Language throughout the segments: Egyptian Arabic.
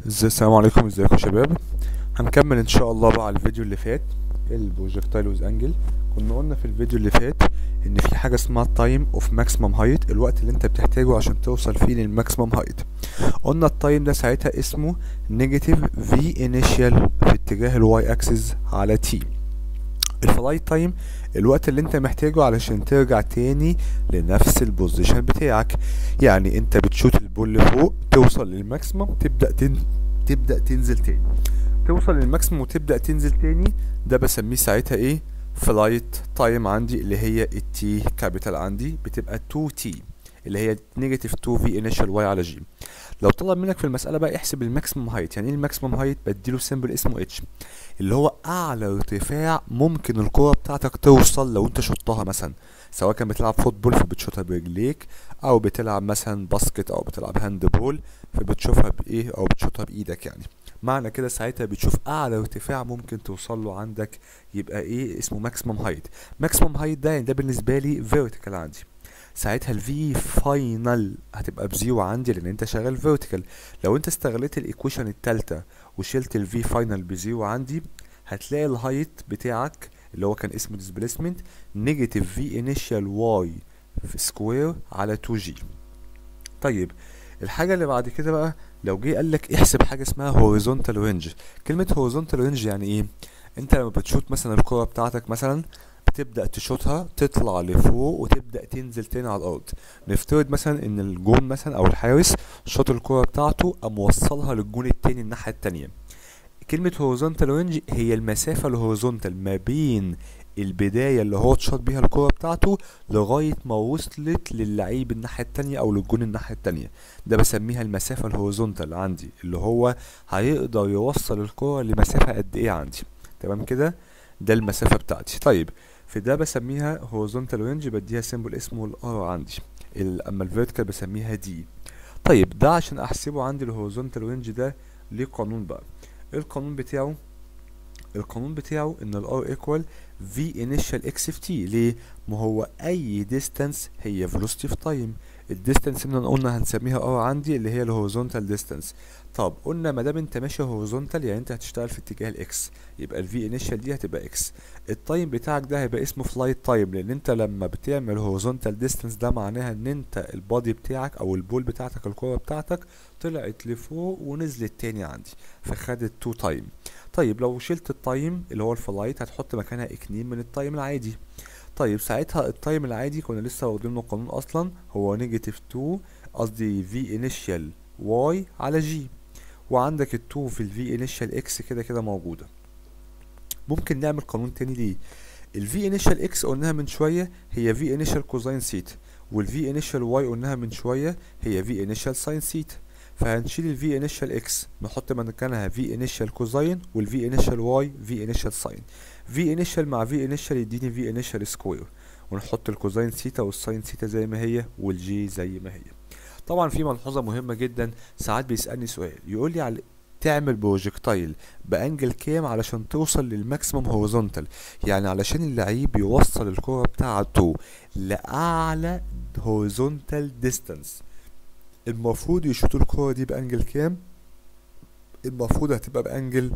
ازاي السلام عليكم ازيكم يا شباب هنكمل ان شاء الله بقى على الفيديو اللي فات البروجكتايل ويز انجل كنا قلنا في الفيديو اللي فات ان في حاجه اسمها تايم اوف ماكسيمم هايت الوقت اللي انت بتحتاجه عشان توصل فيه للماكسيمم هايت قلنا التايم ده ساعتها اسمه نيجاتيف في انيشال في اتجاه الواي اكسس على تي الفلايت تايم الوقت اللي انت محتاجه علشان ترجع تاني لنفس البوزيشن بتاعك يعني انت بتشوت البول لفوق توصل للماكسيمم تبدا تن... تبدا تنزل تاني توصل للماكسيمم وتبدا تنزل تاني ده بسميه ساعتها ايه فلايت تايم عندي اللي هي التي كابيتال عندي بتبقى 2 تي اللي هي نيجاتيف 2 في انيشال واي على جي لو طلب منك في المساله بقى احسب الماكسيمم هايت يعني ايه الماكسيمم هايت بديله سيمبل اسمه اتش اللي هو اعلى ارتفاع ممكن الكره بتاعتك توصل لو انت شطها مثلا سواء كان بتلعب فوتبول فبتشوطها برجليك او بتلعب مثلا باسكت او بتلعب هاند بول فبتشوفها بايه او بتشوطها بايدك يعني معنى كده ساعتها بتشوف اعلى ارتفاع ممكن توصل له عندك يبقى ايه اسمه ماكسيمم هايت ماكسيمم هايت ده يعني ده بالنسبه لي فيرتيكال عندي ساعتها الفي فاينل هتبقى بزيرو عندي لان انت شغال فيرتيكال لو انت استغليت الايكويشن التالتة وشلت الفي فاينل بزيرو عندي هتلاقي الهايت بتاعك اللي هو كان اسمه ديسبيسمنت نيجاتيف في انيشال واي سكوير على 2 جي طيب الحاجه اللي بعد كده بقى لو جه قال لك احسب حاجه اسمها هوريزونتال رينج كلمه هوريزونتال رينج يعني ايه انت لما بتشوت مثلا الكره بتاعتك مثلا بتبدا تشوطها تطلع لفوق وتبدا تنزل تاني على الارض نفترض مثلا ان الجون مثلا او الحارس شاط الكره بتاعته قام موصلها للجون التاني الناحيه التانيه كلمه هوريزونتال رينج هي المسافه الهوريزونتال ما بين البداية اللي هو اتشاط بيها الكرة بتاعته لغاية ما وصلت للعيب الناحية التانية أو للجون الناحية التانية ده بسميها المسافة الهوريزونتال عندي اللي هو هيقدر يوصل الكرة لمسافة قد إيه عندي تمام كده ده المسافة بتاعتي طيب في ده بسميها هوريزونتال رينج بديها سيمبل اسمه الار عندي اما الفيرتيكال بسميها دي طيب ده عشان احسبه عندي الهوريزونتال رينج ده ليه قانون بقى ايه القانون بتاعه القانون بتاعه ان الار ايكوال في انيشال اكس في تي ليه ما هو اي ديستانس هي فيلوسيتي في تايم الديستانس اللي قلنا هنسميها ار عندي اللي هي الهوريزونتال ديستانس طب قلنا ما دام انت ماشي هوريزونتال يعني انت هتشتغل في اتجاه الاكس يبقى الفي انيشال دي هتبقى اكس التايم بتاعك ده هيبقى اسمه فلايت تايم لان انت لما بتعمل هوريزونتال ديستانس ده معناها ان انت البادي بتاعك او البول بتاعتك الكره بتاعتك طلعت لفوق ونزلت تاني عندي فخدت تو تايم طيب لو شلت التايم اللي هو الفلايت هتحط مكانها اتنين من التايم العادي طيب ساعتها التايم العادي كنا لسه واخدين له قانون اصلا هو نيجاتيف 2 قصدي في انيشال واي على جي وعندك ال 2 في الفي انيشال اكس كده كده موجوده ممكن نعمل قانون تاني ليه الفي انيشال اكس قلناها من شويه هي في انيشال كوزاين سيتا والفي انيشال واي قلناها من شويه هي في انيشال ساين سيتا فهنشيل الفي انيشال اكس نحط مكانها في انيشال كوزاين والفي انيشال واي في انيشال ساين في انيشال مع في انيشال يديني في انيشال سكوير ونحط الكوزاين سيتا والساين سيتا زي ما هي والجي زي ما هي طبعا في ملحوظه مهمه جدا ساعات بيسالني سؤال يقول لي على تعمل بروجكتايل بانجل كام علشان توصل للماكسيمم هوريزونتال يعني علشان اللعيب يوصل الكره بتاعته لاعلى هوريزونتال ديستانس المفروض يشوط الكرة دي بأنجل كام؟ المفروض هتبقى بأنجل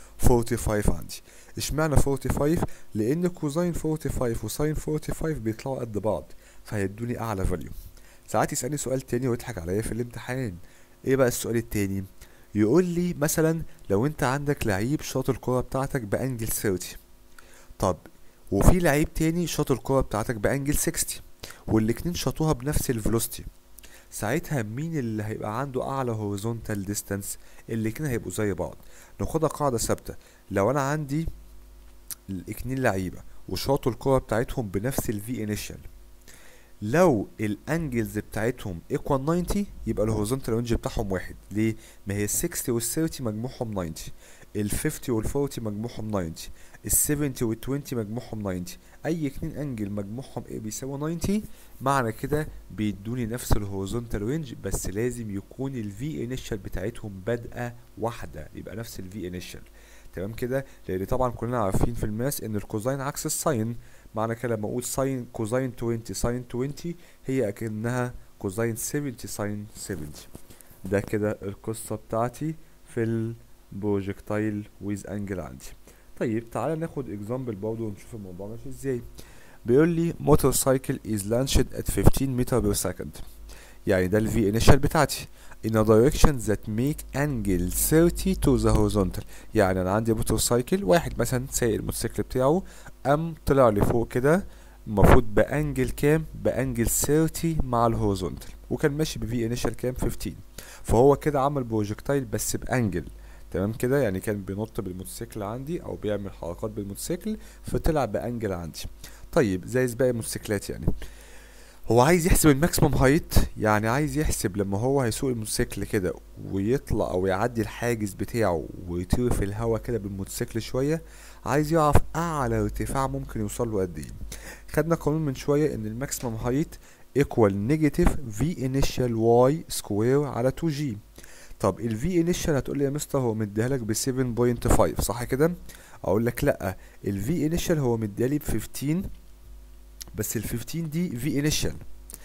45 عندي اشمعنى 45 لأن كوزين 45 وساين 45 بيطلعوا قد بعض فهيدوني أعلى فاليو ساعات يسألني سؤال تاني ويضحك عليا في الامتحان ايه بقى السؤال التاني يقول لي مثلا لو انت عندك لعيب شاط الكرة بتاعتك بأنجل 30 طب وفي لعيب تاني شاط الكرة بتاعتك بأنجل 60 والاتنين شاطوها بنفس الفيلوسيتي ساعتها مين اللي هيبقى عنده اعلى هوريزونتال ديستانس الاتنين هيبقوا زي بعض ناخدها قاعده ثابته لو انا عندي الاتنين لعيبه وشاطوا الكره بتاعتهم بنفس الفي انيشال لو الانجلز بتاعتهم ايكوال 90 يبقى الهوريزونتال رينج بتاعهم واحد ليه ما هي ال 60 وال 30 مجموعهم 90 ال 50 وال 40 مجموعهم 90 ال 70 وال 20 مجموعهم 90 اي اتنين انجل مجموعهم ايه بيساوي 90 معنى كده بيدوني نفس الهوريزونتال رينج بس لازم يكون الفي انيشال بتاعتهم بادئه واحده يبقى نفس الفي انيشال تمام كده لان طبعا كلنا عارفين في الماس ان الكوزاين عكس الساين معنى كده لما اقول ساين كوزاين 20 ساين 20 هي اكنها كوزاين 70 ساين 70 ده كده القصه بتاعتي في البروجكتايل ويز انجل عندي طيب تعالى ناخد اكزامبل برضه ونشوف الموضوع ماشي ازاي بيقول لي موتور سايكل is launched at 15 متر per second يعني ده الفي انيشال بتاعتي in a direction that make angle 30 to the horizontal يعني انا عندي موتور سايكل واحد مثلا سايق الموتوسيكل بتاعه قام طلع لفوق كده المفروض بانجل كام بانجل 30 مع الهوريزونتال وكان ماشي بفي انيشال كام 15 فهو كده عمل بروجكتايل بس بانجل تمام كده يعني كان بينط بالموتوسيكل عندي او بيعمل حركات بالموتوسيكل فطلع بانجل عندي طيب زي باقي الموتوسيكلات يعني هو عايز يحسب الماكسيمم هايت يعني عايز يحسب لما هو هيسوق الموتوسيكل كده ويطلع او يعدي الحاجز بتاعه ويطير في الهوا كده بالموتوسيكل شويه عايز يعرف اعلى ارتفاع ممكن يوصل له قد ايه خدنا قانون من شويه ان الماكسيمم هايت ايكوال نيجاتيف في انيشال واي سكوير على 2 جي طب الفي انيشال هتقول لي يا مستر هو مديها لك ب 7.5 صح كده اقول لك لا الفي انيشال هو مديها لي ب 15 بس ال 15 دي في انيشال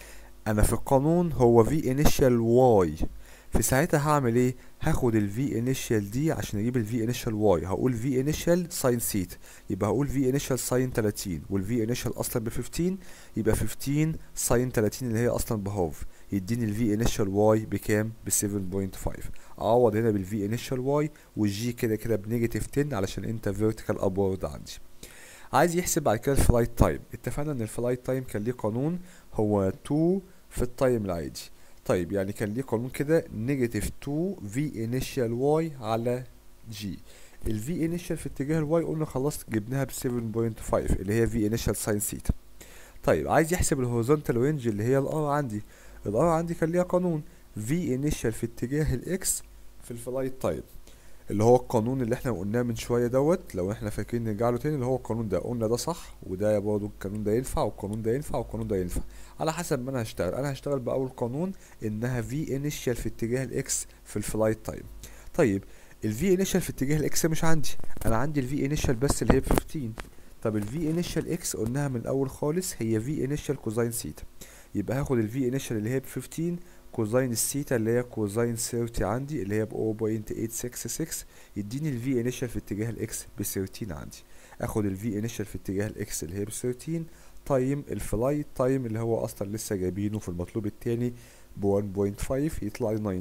انا في القانون هو في انيشال واي في ساعتها هعمل ايه هاخد الفي انيشال دي عشان اجيب الفي انيشال واي هقول في انيشال ساين سيت يبقى هقول في انيشال ساين 30 والفي انيشال اصلا ب 15 يبقى 15 ساين 30 اللي هي اصلا بهاف يديني الفي انيشال واي بكام ب 7.5 اعوض هنا بالفي انيشال واي والجي كده كده بنيجاتيف 10 علشان انت فيرتيكال ابورد عندي عايز يحسب بعد كده الفلايت تايم اتفقنا ان الفلايت تايم كان ليه قانون هو 2 في التايم العادي طيب يعني كان ليه قانون كده نيجاتيف 2 في انيشال واي على جي الفي انيشال في اتجاه الواي قلنا خلاص جبناها ب 7.5 اللي هي في انيشال ساين سيتا طيب عايز يحسب الهوريزونتال رينج اللي هي الار عندي الار عندي كان ليها قانون في انيشال في اتجاه الاكس في الفلايت تايم اللي هو القانون اللي احنا قلناه من شويه دوت لو احنا فاكرين نرجع له تاني اللي هو القانون ده قلنا ده صح وده برضه القانون ده ينفع والقانون ده ينفع والقانون ده ينفع على حسب ما انا هشتغل انا هشتغل باول قانون انها في انيشال في اتجاه الاكس في الفلايت تايم طيب الفي انيشال في اتجاه الاكس مش عندي انا عندي الفي انيشال بس اللي هي ب 15 طب الفي انيشال اكس قلناها من الاول خالص هي في انيشال كوزاين سيتا يبقى هاخد الفي انيشال اللي هي ب 15 كوزاين السيتا اللي هي كوزاين 30 عندي اللي هي ب 0.866 يديني الفي انيشال في اتجاه الاكس ب 13 عندي اخد الفي انيشال في اتجاه الاكس اللي هي ب 13 تايم الفلايت تايم اللي هو اصلا لسه جايبينه في المطلوب التاني ب 1.5 يطلع لي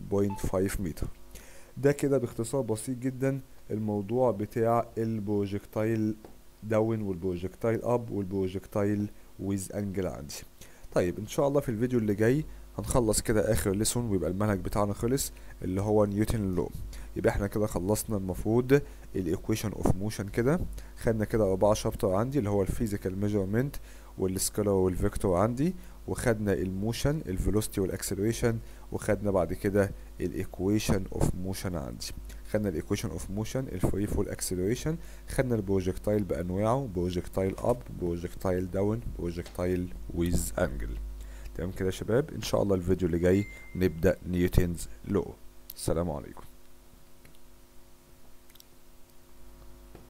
19.5 متر ده كده باختصار بسيط جدا الموضوع بتاع البروجكتايل داون والبروجكتايل اب والبروجكتايل ويز انجل عندي طيب ان شاء الله في الفيديو اللي جاي هنخلص كده اخر ليسون ويبقى المنهج بتاعنا خلص اللي هو نيوتن لو يبقى احنا كده خلصنا المفروض الايكويشن اوف موشن كده خدنا كده اربعة شابتر عندي اللي هو الفيزيكال ميجرمنت والسكالر والفيكتور عندي وخدنا الموشن الفيلوسيتي والاكسلريشن وخدنا بعد كده الايكويشن اوف موشن عندي خدنا الايكويشن اوف موشن الفري فول اكسلريشن خدنا البروجكتايل بانواعه بروجكتايل اب بروجكتايل داون بروجكتايل ويز انجل تمام كده يا شباب ان شاء الله الفيديو اللي جاي نبدا نيوتنز لو السلام عليكم